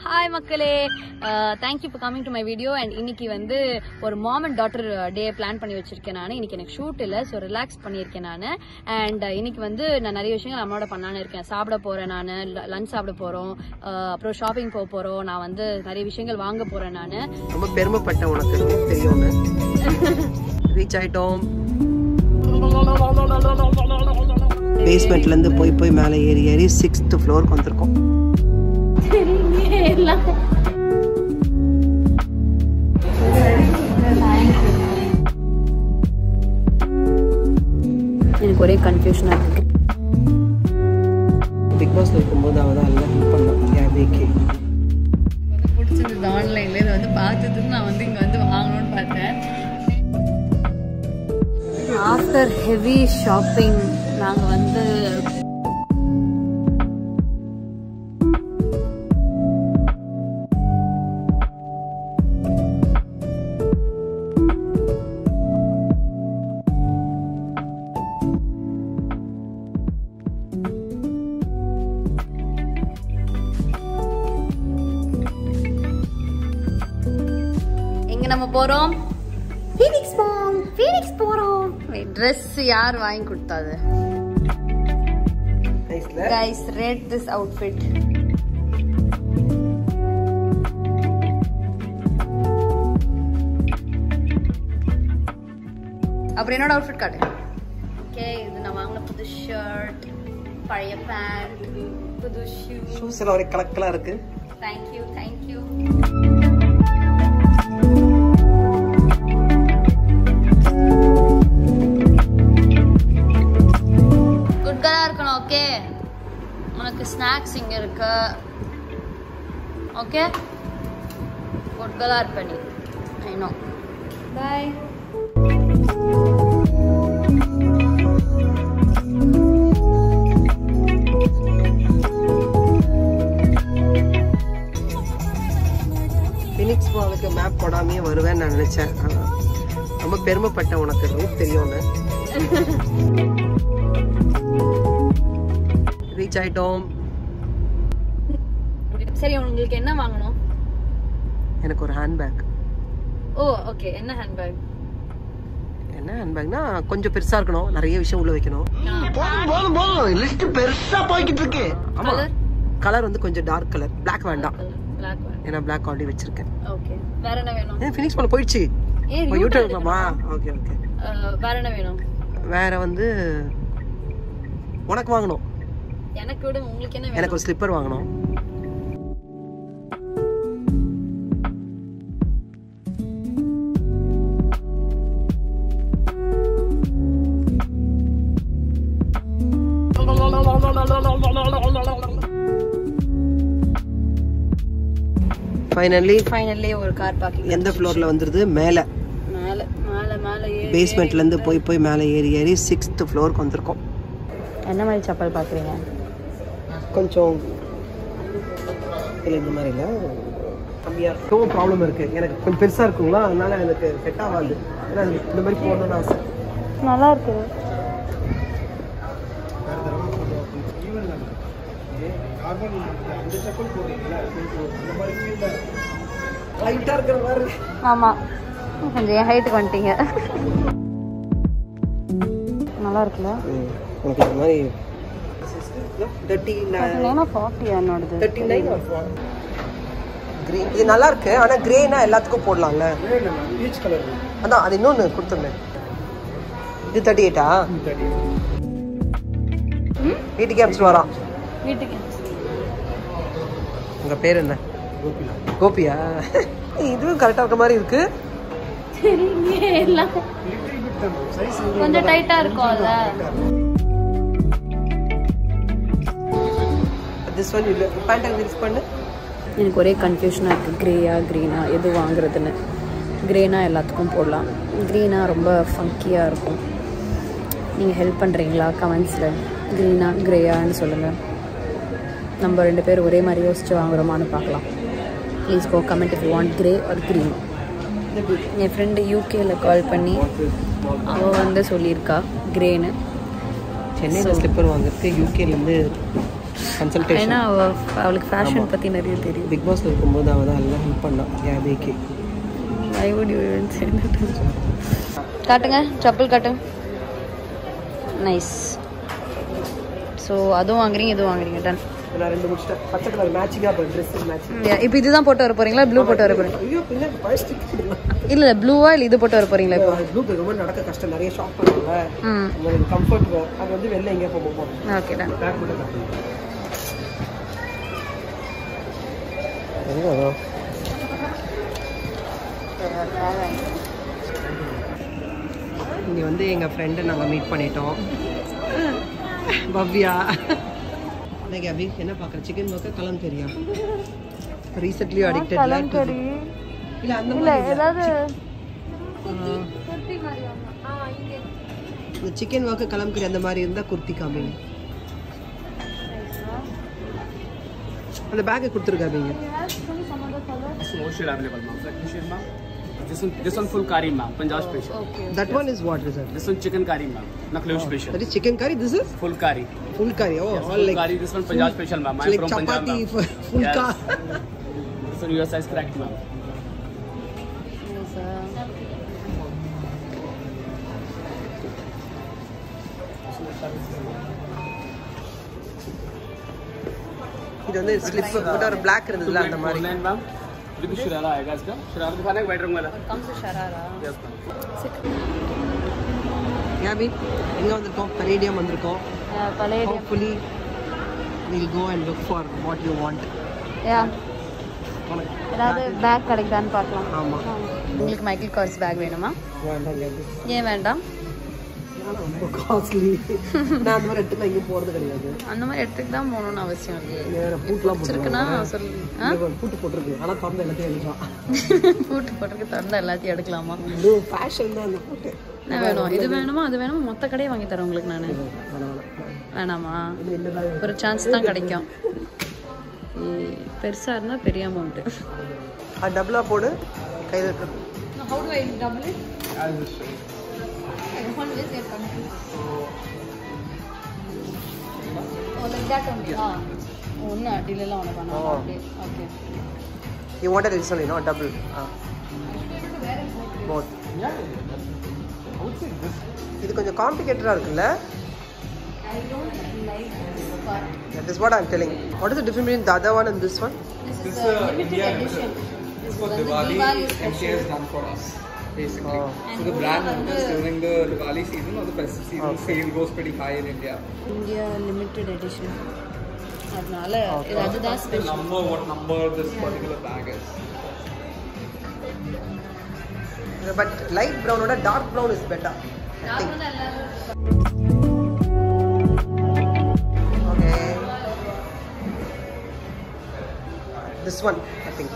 Hi மக்களே thank you for coming to my video and இன்னைக்கு வந்து ஒரு mom and daughter day plan பண்ணி வச்சிருக்கேன் நான் இன்னைக்கு எனக்கு ஷூட் இல்லை ஸோ ரிலாக்ஸ் பண்ணியிருக்கேன் நான் அண்ட் இன்னைக்கு வந்து நான் நிறைய விஷயங்கள் அம்மாவோட பண்ணலான்னு இருக்கேன் சாப்பிட போறேன் நான் லஞ்ச் சாப்பிட போறோம் அப்புறம் ஷாப்பிங் போக போறோம் நான் வந்து நிறைய விஷயங்கள் வாங்க போறேன் நான் ரொம்ப பெருமைப்பட்ட உனக்கு தெரியும்னு ரீச் ஆயிட்டோம் பேஸ்மெண்ட்ல இருந்து போய் போய் மேலே ஏறி ஏறி சிக்ஸ்த் ஃப்ளோருக்கு வந்திருக்கோம் எனக்கு ஒரே கன்ஃபியூஷனாக இருக்கு பிக் பாஸ்ல இருக்கும்போது அவன் தான் எல்லாம் ஹெல்ப் பண்ணான் யாதேக்கு வந்து பிடிச்சிருந்தது ஆன்லைன்ல இதை வந்து பார்த்ததுக்கு நான் வந்து இங்க வந்து வாங்கணும்னு பார்த்தேன் ஆஃப்டர் ஹெவி ஷாப்பிங் நாங்க வந்து எங்க நம்ம போறோம் ஃபீனிக்ஸ் போறோம் ஃபீனிக்ஸ் போறோம் ட்ரெஸ் யார் வாங்கி கொடுத்தாது நைஸ்ல கைஸ் ரேட் திஸ் அவுட்ஃபிட் அப்புறம் என்னோட அவுட்ஃபிட் காட்டு ஓகே இது நான் வாங்கின புது ஷர்ட் பழைய பேண்ட் புது ஷூ ஷூஸ் எல்லாம் ஒரே கலக்கலா இருக்கு தேங்க்யூ தேங்க்யூ குட் கலா இருக்கணும் ஓகே உனக்கு ஸ்நாக்ஸ் இங்க இருக்கு ஓகே குட் கலா இருப்ப நீ ஐ நோ பாய் பினிக்ஸ் போறதுக்கு மேப் போடாமையே வருவேன்னு நான் நினைச்சேன் ஆனா, ரொம்ப பெருமைப்பட்ட உனக்கு ரூட் தெரியும்னு ரீச் ஆயிட்டோம் சரி உங்களுக்கு என்ன வாங்கணும் எனக்கு ஒரு ஹேண்ட்பேக் ஓ ஓகே என்ன ஹேண்ட்பேக் என்ன ஹேண்ட்பேக்னா கொஞ்சம் பெருசா இருக்கணும் நிறைய விஷயம் உள்ள வைக்கணும் போதும் போதும் போதும் லிஸ்ட் பெருசா போய்கிட்டு இருக்கு ஆமா Colour? கலர் வந்து கொஞ்சம் டார்க் கலர் Black வேண்டாம் பிளாக் ஏன்னா Black ஆல்ரெடி வச்சிருக்கேன் ஓகே வேற என்ன வேணும் ஏன் ஃபினிக்ஸ் பண்ண போயிடுச்சு ஏன் யூ டர்ன் இருக்கலாமா ஓகே ஓகே அஹ், வேற என்ன வேணும் வேற வந்து உனக்கு வாங்கணும் எனக்கு விட உங்களுக்கு என்ன வேணும் எனக்கு ஒரு ஸ்லிப்பர் வாங்கணும் ஃபைனலி ஃபைனலி ஒரு கார் பார்க்கிங் எந்த ஃப்ளோர்ல வந்துருது மேலே மேல மேல மேல ஏறி பேஸ்மெண்ட்ல இருந்து போய் போய் மேலே ஏறி ஏறி சிக்ஸ்த் ஃப்ளோருக்கு வந்திருக்கோம் என்ன மாதிரி செப்பல் பாக்குறீங்க கொஞ்சம் இல்லை இந்த மாதிரி இல்லை கம்மியாக இருக்கும் ப்ராப்ளம் இருக்கு எனக்கு கொஞ்சம் பெருசாக இருக்குங்களா அதனால எனக்கு செட் ஆகாது ஏன்னா எனக்கு இந்த மாதிரி போகணும்னு ஆசை நல்லா இருக்கு லைட்டாக இருக்கிற மாதிரி ஆமா கொஞ்சம் என் ஹைட்டுக்கு வந்துட்டீங்க நல்லா இருக்குல்ல உனக்கு இந்த மாதிரி தேர்ட்டி நேமா ஃபார்ட்டி என்னோடது தேர்ட்டி நைன் கிரீன் இது நல்லா இருக்கு ஆனால் கிரேனா எல்லாத்துக்கும் போடலாம்ல பீச் கலர் அதான் அது இன்னொன்று கொடுத்துருந்தேன் இது தேர்ட்டி எயிட்டா வீட்டுக்கே அமிச்சிட்டு வரான் வீட்டுக்கு உங்க பேர் என்ன கோபியா இதுவும் கரெக்டா இருக்க மாதிரி இருக்கு தெரியலையே எல்லாம் கொஞ்சம் டைட்டா இருக்கும்ல திஸ் ஒன் இல்ல பேண்ட் மிக்ஸ் பண்ணு எனக்கு ஒரே கன்ஃபியூஷனாக இருக்குது க்ரேயா க்ரீனா எது வாங்குறதுன்னு க்ரேனா எல்லாத்துக்கும் போடலாம் க்ரீனா ரொம்ப ஃபங்கியாக இருக்கும் நீங்கள் ஹெல்ப் பண்ணுறீங்களா கமெண்ட்ஸில் க்ரீனா க்ரேயான்னு சொல்லுங்கள் நம்ம ரெண்டு பேர் ஒரே மாதிரி யோசிச்சு வாங்குறோமான்னு பார்க்கலாம் please go comment if want grey or green என் ஃப்ரெண்டு யூகேல கால் பண்ணி அவள் வந்து சொல்லியிருக்கா க்ரேன்னு சென்னையில் ஸ்லிப்பர் வாங்குறதுக்கு யூகேலேருந்து கன்சல்டேஷன் ஏன்னா அவ அவளுக்கு ஃபேஷன் பற்றி நிறைய தெரியும் பிக் பாஸ்ல இருக்கும்போது அவள் தான் எல்லாம் ஹெல்ப் பண்ணான் யாபேக்கு ஐ வுட் யூ காட்டுங்க செப்பல் காட்டுங்க நைஸ் ஸோ அதுவும் வாங்குறீங்க இதுவும் வாங்குறீங்க டன் நான் ரெண்டு முடிச்சிட்டேன் பச்சை கலர் மேட்சிங்காக இப்போ ட்ரெஸ் மேட்சிங் இப்போ இதுதான் போட்டு வர போறீங்களா ப்ளூ போட்டு வர போறீங்க ஐயோ பின்ன பழைய ஸ்டிக் இல்ல இல்ல ப்ளூவா இல்ல இது போட்டு வர போறீங்களா இப்போ ப்ளூ ரொம்ப நடக்க கஷ்டம் நிறைய ஷாப் பண்ணுவாங்க ம் உங்களுக்கு கம்ஃபர்ட் அது வந்து வெளில எங்கேயா போக போகும் ஓகே டன் பேக் மட்டும் காட்டுங்க எங்க வரும்? இங்க வந்து எங்க ஃப்ரெண்டை நாங்க மீட் பண்ணிட்டோம் பவ்யா இன்னைக்கு அபி என்ன பார்க்குற சிக்கன் பர்க்கா கலம்கரியா ரீசெண்ட்லி அடிக்டட் இல்ல அந்த மாதிரி இல்ல. இந்த சிக்கன் ஒர்க்கு கலம்கரி அந்த மாதிரி இருந்தா குர்த்தி காமிங்க அந்த பேக்கை கொடுத்துருக்காதீங்க Motion available, ma'am. Let me share, ma'am. This one, this one full curry, ma'am. Punjab special. That one is what is This one chicken curry, ma'am. Naklev special. That is chicken curry this is Full curry. Full curry oh Yes, all full like curry. This one Punjab special, ma'am. I'm like from Punjab, chapati ma'am. Full Yes. கா This one your size correct, ma'am. இது வந்து slip but ஒரு black இருந்ததுல அந்த மாதிரி Full line, ma'am. With the shirara आएगा इसका. शरारा दिखाना है white रंग वाला. Comes sharara Yes, ma'am. யாபி எங்க வந்திருக்கோம் கனேடியம் வந்திருக்கோம் பழைய hopefully will go and look for what you want யா ஏதாவது பேக் கிடைக்குதான்னு பார்க்கலாம் ஆமா உங்களுக்கு மைக்கேல் கார்ஸ் பேக் வேணுமா வேண்டாம் யாபி ஏன் வேண்டாம் ரொம்ப காஸ்ட்லி நான் அந்த மாதிரி இடத்துல எங்கேயும் போறது கிடையாது அந்த மாதிரி இடத்துக்கு தான் போகணும்னு அவசியம் இல்லை வேற பூட்லாம் வச்சிருக்குன்னா போட்டுருக்காங்க சொல்லு ஆ இங்க ஒரு பூட்டு போட்டிருக்கு ஆனா திறந்து எல்லாத்தையும் எழுதலாம் பூட்டு போட்டுருக்கு திறந்தா எல்லாத்தையும் எடுக்கலாமா இது ஃபேஷன் தான் அந்த பூட்டு என்ன வேணும் இது வேணுமா அது வேணுமா மொத்த கடையை வாங்கி தரேன் உங்களுக்கு நான் வேணாம், வேணாம். வேணாமா இது என்னதான் ஒரு சான்ஸ் தான் கிடைக்கும் ஏய், பெருசா இருந்தா பெரிய அமௌண்ட் அது டபுளா போடு கையில் இருக்கிறது How do I double it? Oh, like that only. Ah. ஒன்று அடியிலலாம் உனக்கு Oh. வேணாம் அப்படியே okay you wanted it's only no double ah both இது கொஞ்சம் காம்ப்ளிகேட்டடாக இருக்குல்ல I don't like this part That is what I'm telling. What is the difference between the other one and this one? This is a limited edition. This is the Diwali special. done for us, basically. Oh. So the brand is during the Diwali season or the festive season, Okay. sale goes pretty high in India. India limited edition அதனால இது அதுதான் The special number, what number this particular bag is. But light brown or dark brown is better. I think. Okay. This one, I think.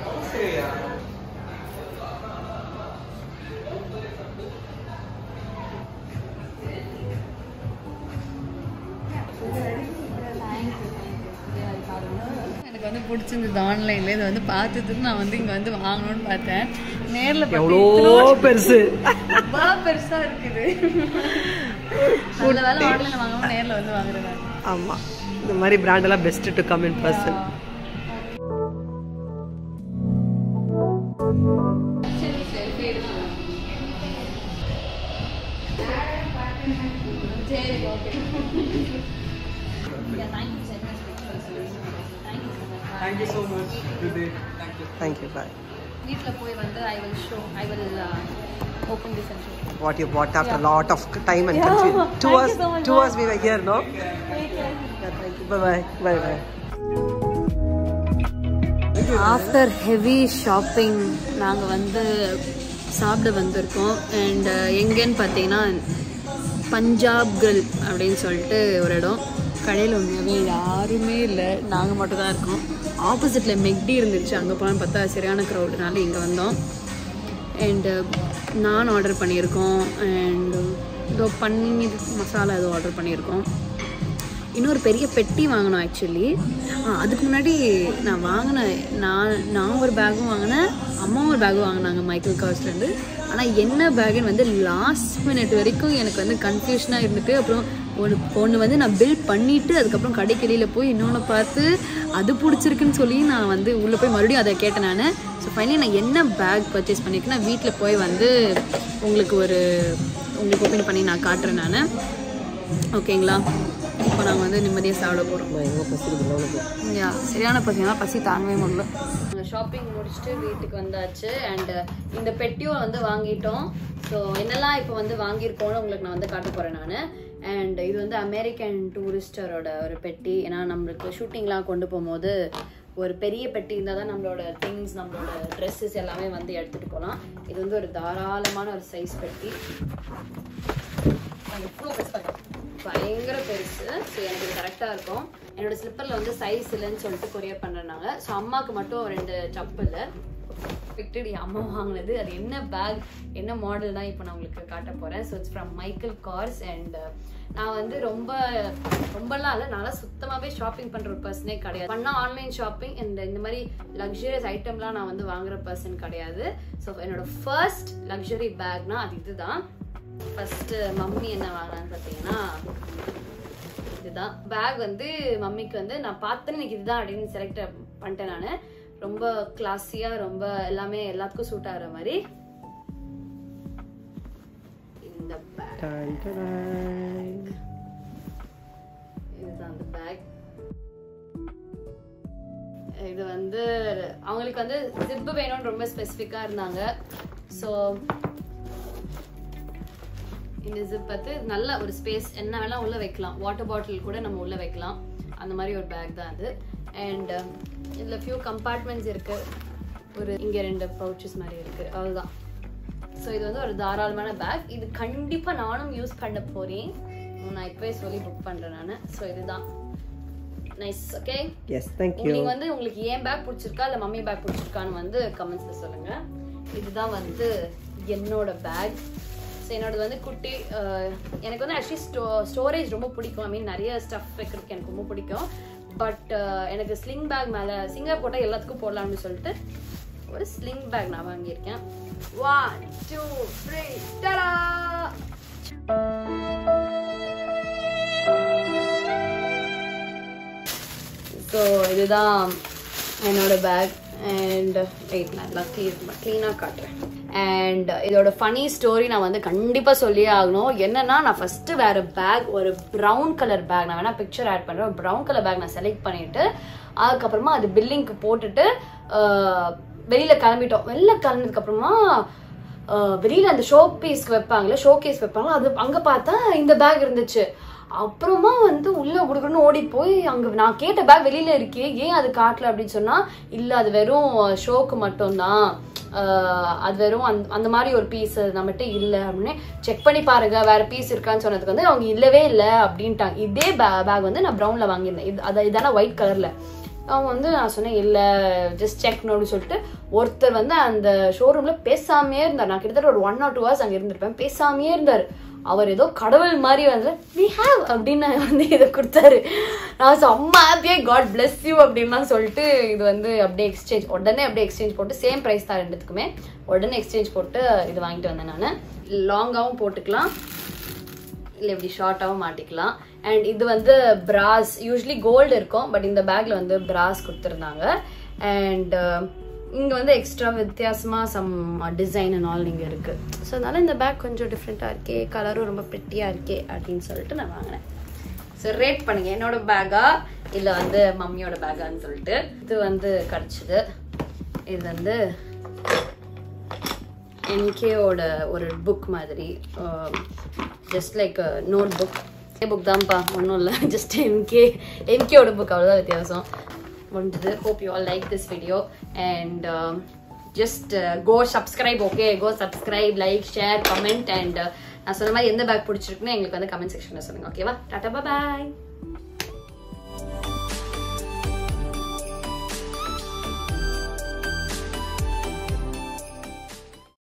எனக்கு வந்து பிடிச்சிருந்தது ஆன்லைன்ல இது வந்து பார்த்துட்டு நான் வந்து இங்க வந்து வாங்கணும்னு பார்த்தேன் நேர்ல எவ்வளோ பெருசு ரொம்ப பெருசா இருக்குது நல்ல வேலை ஆன்லைன்ல வாங்காம நேர்ல வந்து வாங்குறேன் ஆமா இந்த மாதிரி பிராண்ட் எல்லாம் best to come in person சரி okay Thank you so much. Good day. Thank you. Thank you bye வீட்டில் போய் வந்து I will show I will open this and show What you bought after a lot of time and confusion. Two Thank hours, you so much, two ma'am. hours we were here, no? Yeah, thank you. Bye bye. Bye bye. After heavy shopping நாங்கள் வந்து சாப்பிட வந்திருக்கோம் and எங்கேன்னு பார்த்தீங்கன்னா Punjab grill அப்படின்னு சொல்லிட்டு ஒரு இடம் கடையில் உண்மையாகவே யாருமே இல்லை நாங்கள் மட்டும் தான் இருக்கோம் ஆப்போசிட்டில் மெக்டி இருந்துச்சு அங்கே போனால் பார்த்தா சரியான க்ரௌடுனால இங்கே வந்தோம் அண்டு நான் ஆர்டர் பண்ணியிருக்கோம் அண்ட் இதோ பன்னீர் மசாலா ஏதோ ஆர்டர் பண்ணியிருக்கோம் இன்னொரு பெரிய பெட்டி வாங்கினோம் ஆக்சுவலி அதுக்கு முன்னாடி நான் வாங்கின நான் நான் ஒரு பேக்கும் வாங்கினேன் அம்மாவும் ஒரு பேக்கும் வாங்கினாங்க மைக்கேல் காஸ்ட்லேருந்து ஆனால் என்ன பேக்குன்னு வந்து லாஸ்ட் மினிட் வரைக்கும் எனக்கு வந்து கன்ஃபியூஷனாக இருந்துட்டு அப்புறம் ஒன்று ஒன்று வந்து நான் பில் பண்ணிவிட்டு அதுக்கப்புறம் கடைக்கடியில் போய் இன்னொன்று பார்த்து அது பிடிச்சிருக்குன்னு சொல்லி நான் வந்து உள்ளே போய் மறுபடியும் அதை கேட்டேன் நான் ஸோ ஃபைனலி நான் என்ன பேக் பர்ச்சேஸ் பண்ணியிருக்கேன் வீட்டில் போய் வந்து உங்களுக்கு ஒரு உங்களுக்கு ஓப்பன் பண்ணி நான் காட்டுறேன் நான் ஓகேங்களா இப்போ நாங்கள் வந்து நிம்மதியாக சாப்பிட போகிறோம் எங்கே பசிக்குது உனக்கு யா சரியான பசினா பசி தாங்கவே முடியல ஷாப்பிங் முடிச்சுட்டு வீட்டுக்கு வந்தாச்சு அண்ட் இந்த பெட்டியும் வந்து வாங்கிட்டோம் ஸோ என்னெல்லாம் இப்போ வந்து வாங்கியிருக்கோம்னு உங்களுக்கு நான் வந்து காட்ட போகிறேன் நான் அண்ட் இது வந்து அமெரிக்கன் டூரிஸ்டரோட ஒரு பெட்டி ஏன்னா நம்மளுக்கு ஷூட்டிங்லாம் கொண்டு போகும்போது ஒரு பெரிய பெட்டி இருந்தால் தான் நம்மளோட திங்ஸ் நம்மளோட ட்ரெஸ்ஸஸ் எல்லாமே வந்து எடுத்துகிட்டு போகலாம் இது வந்து ஒரு தாராளமான ஒரு சைஸ் பெட்டி அது இவ்வளோ பெருசு பாருங்க. பயங்கர பெருசு ஸோ எனக்கு இது கரெக்டாக இருக்கும் என்னோட ஸ்லிப்பரில் வந்து சைஸ் இல்லைன்னு சொல்லிட்டு கொரியர் பண்ணுறாங்க ஸோ அம்மாவுக்கு மட்டும் ரெண்டு செப்பல் ஃபிக்டட் என் அம்மா வாங்கினது அது என்ன பேக் என்ன மாடல் தான் இப்போ நான் உங்களுக்கு காட்ட போகிறேன் so it's from Michael Kors and நான் வந்து ரொம்ப ரொம்பலாம் இல்லை நல்லா சுத்தமாகவே ஷாப்பிங் பண்ணுற ஒரு பர்சனே கிடையாது பண்ணால் ஆன்லைன் ஷாப்பிங் இந்த இந்த மாதிரி லக்ஸரியஸ் ஐட்டம்லாம் நான் வந்து வாங்குற பர்சன் கிடையாது ஸோ என்னோட ஃபர்ஸ்ட் லக்ஸரி பேக்னா அது இதுதான் ஃபர்ஸ்ட் மம்மி என்ன வாங்கினான்னு பார்த்தீங்கன்னா இதுதான் பேக் வந்து மம்மிக்கு வந்து நான் பார்த்தேன்னு எனக்கு இதுதான் அப்படின்னு செலக்ட் பண்ணிட்டேன் நான் ரொம்ப கிளாஸியா ரொம்ப எல்லாமே எல்லாத்துக்கும் சூட் ஆகிற மாதிரி இந்த பேக் டான் டான். இதுதான் அந்த பேக் இது வந்து அவங்களுக்கு வந்து ஜிப்பு வேணும்னு ரொம்ப ஸ்பெசிஃபிக்காக இருந்தாங்க ஸோ இந்த ஜிப் வந்து நல்ல ஒரு ஸ்பேஸ் என்ன வேணா உள்ள வைக்கலாம் வாட்டர் பாட்டில் கூட நம்ம உள்ள வைக்கலாம் அந்த மாதிரி ஒரு பேக் தான் அது அண்ட் இதில் ஃபியூ கம்பார்ட்மெண்ட்ஸ் இருக்கு ஒரு இங்கே ரெண்டு பவுச்சஸ் மாதிரி இருக்கு அவ்வளோதான் ஸோ இது வந்து ஒரு தாராளமான பேக் இது கண்டிப்பாக நானும் யூஸ் பண்ண போறேன் நான் இப்போவே சொல்லி புக் பண்ணுறேன் நான் ஸோ இதுதான் நைஸ் ஓகே எஸ் தேங்க்யூ நீங்க வந்து உங்களுக்கு ஏன் பேக் பிடிச்சிருக்கா இல்ல மம்மி பேக் பிடிச்சிருக்கான்னு வந்து கமெண்ட்ஸ்ல சொல்லுங்க இதுதான் வந்து என்னோட பேக் ஸோ என்னோடது வந்து குட்டி அஹ், எனக்கு வந்து ஆக்சுவலி ஸ்டோ ஸ்டோரேஜ் ரொம்ப பிடிக்கும் ஐ மீன் நிறைய ஸ்டஃப் வைக்கிறதுக்கு எனக்கு ரொம்ப பிடிக்கும் பட் எனக்கு ஸ்லிங் பேக் மேலே சிங்கர் போட்டால் எல்லாத்துக்கும் போடலாம்னு சொல்லிட்டு ஒரு ஸ்லிங் பேக் நான் வாங்கியிருக்கேன் one two three tada so இதுதான் என்னோட பேக் அண்ட் வெயிட் நான் எல்லாம் க்ளீன் க்ளீனாக காட்டுறேன் அண்ட் இதோட ஃபனி ஸ்டோரி நான் வந்து கண்டிப்பாக சொல்லியே ஆகணும் என்னன்னா நான் ஃபஸ்ட்டு வேறு பேக் ஒரு ப்ரௌன் கலர் பேக் நான் வேணால் பிக்சர் ஆட் பண்ணுறேன் ப்ரௌன் கலர் பேக் நான் செலக்ட் பண்ணிவிட்டு அதுக்கப்புறமா அது பில்லிங்க்கு போட்டுட்டு வெளியில் கிளம்பிட்டோம் வெளில கிளம்பினதுக்கப்புறமா ஆஹ் வெளியில அந்த ஷோ பீஸ்க்கு வைப்பாங்கல்ல ஷோ கேஸ் வைப்பாங்க அது அங்க பார்த்தா இந்த பேக் இருந்துச்சு அப்புறமா வந்து உள்ள உடுக்கணும்னு ஓடி போய் அங்க நான் கேட்ட பேக் வெளியில இருக்கே ஏன் அது காட்டல அப்படின்னு சொன்னா இல்ல அது வெறும் ஷோக்கு மட்டும்தான் ஆஹ் அது வெறும் அந்த அந்த மாதிரி ஒரு பீஸ் நம்மகிட்ட இல்லை அப்படின்னு செக் பண்ணி பாருங்க வேற பீஸ் இருக்கான்னு சொன்னதுக்கு வந்து அவங்க இல்லவே இல்லை அப்படின்ட்டாங்க இதே பேக் வந்து நான் ப்ரௌன்ல வாங்கியிருந்தேன் இது அது இதான ஒயிட் கலர்ல அவங்க வந்து நான் சொன்னேன் இல்லை ஜஸ்ட் செக் அப்படின்னு சொல்லிட்டு ஒருத்தர் வந்து அந்த ஷோரூமில் பேசாமையே இருந்தார் நான் கிட்டத்தட்ட ஒரு ஒன் ஆர் டூ ஹவர்ஸ் அங்கே இருந்திருப்பேன் பேசாமையே இருந்தார் அவர் ஏதோ கடவுள் மாதிரி வந்து வி ஹாவ் அப்படின்னு வந்து இதை கொடுத்தாரு நான் செம்ம ஹாப்பியாக காட் bless யூ அப்படின்லாம் சொல்லிட்டு இது வந்து அப்படியே எக்ஸ்சேஞ்ச் உடனே அப்படியே எக்ஸ்சேஞ்ச் போட்டு சேம் ப்ரைஸ் தான் ரெண்டுத்துக்குமே உடனே எக்ஸ்சேஞ்ச் போட்டு இது வாங்கிட்டு வந்தேன் நான் லாங்காகவும் போட்டுக்கலாம் இல்லை இப்படி ஷார்ட்டாகவும் மாட்டிக்கலாம் அண்ட் இது வந்து பிராஸ் யூஸ்வலி கோல்டு இருக்கும் பட் இந்த பேக்ல வந்து பிராஸ் கொடுத்துருந்தாங்க அண்ட் இங்கே வந்து எக்ஸ்ட்ரா வித்தியாசமாக சம் டிசைன் அண்ட் ஆல் இங்கே இருக்குது ஸோ அதனால இந்த பேக் கொஞ்சம் டிஃப்ரெண்ட்டாக இருக்கே கலரும் ரொம்ப ப்ரிட்டியாக இருக்கே அப்படின்னு சொல்லிட்டு நான் வாங்கினேன் ஸோ ரேட் பண்ணுங்க என்னோட பேக்கா இல்லை வந்து மம்மியோட பேக்கான்னு சொல்லிட்டு இது வந்து கிடச்சிது இது வந்து என்கேவோட ஒரு புக் மாதிரி just like note book book தான்ப்பா ஒன்றும் இல்லை ஜஸ்ட் எம்கே எம்கேவோட புக் அவ்வளோதான் வித்தியாசம் முடிஞ்சது hope you all like this video and just go subscribe okay go subscribe like share comment and நான் சொன்ன மாதிரி எந்த பேக் பிடிச்சிருக்குன்னு எங்களுக்கு வந்து கமெண்ட் செக்ஷனில் சொல்லுங்கள் ஓகேவா டாட்டா பாய்